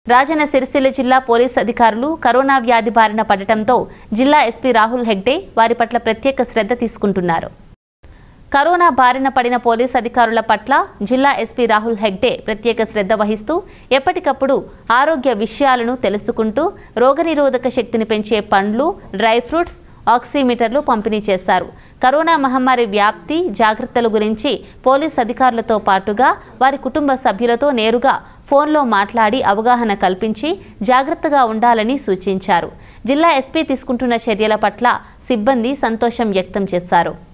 రాజన్న సిరిసిల్ల జిల్లా పోలీస్ అధికారులు కరోనా వ్యాధి బారిన పడటంతో జిల్లా ఎస్పీ రాహుల్ హెగ్డే వారి పట్ల ప్రత్యేక శ్రద్ధ తీసుకుంటున్నారు కరోనా బారిన పడిన పోలీస్ అధికారుల పట్ల జిల్లా ఎస్పీ రాహుల్ హెగ్డే ప్రత్యేక శ్రద్ధ వహిస్తూ ఎప్పటికప్పుడు ఆరోగ్య విషయాలను తెలుసుకుంటూ రోగనిరోధక శక్తిని పెంచే పండ్లు డ్రై ఫ్రూట్స్ ఆక్సిమీటర్లు పంపిణీ చేశారు కరోనా మహమ్మారి వ్యాప్తి జాగ్రత్తల గురించి పోలీస్ అధికారులతో పాటుగా వారి కుటుంబ సభ్యులతో నేరుగా ఫోన్లో మాట్లాడి అవగాహన కల్పించి జాగ్రత్తగా ఉండాలని సూచించారు జిల్లా ఎస్పీ తీసుకుంటున్న చర్యల పట్ల సిబ్బంది సంతోషం వ్యక్తం చేశారు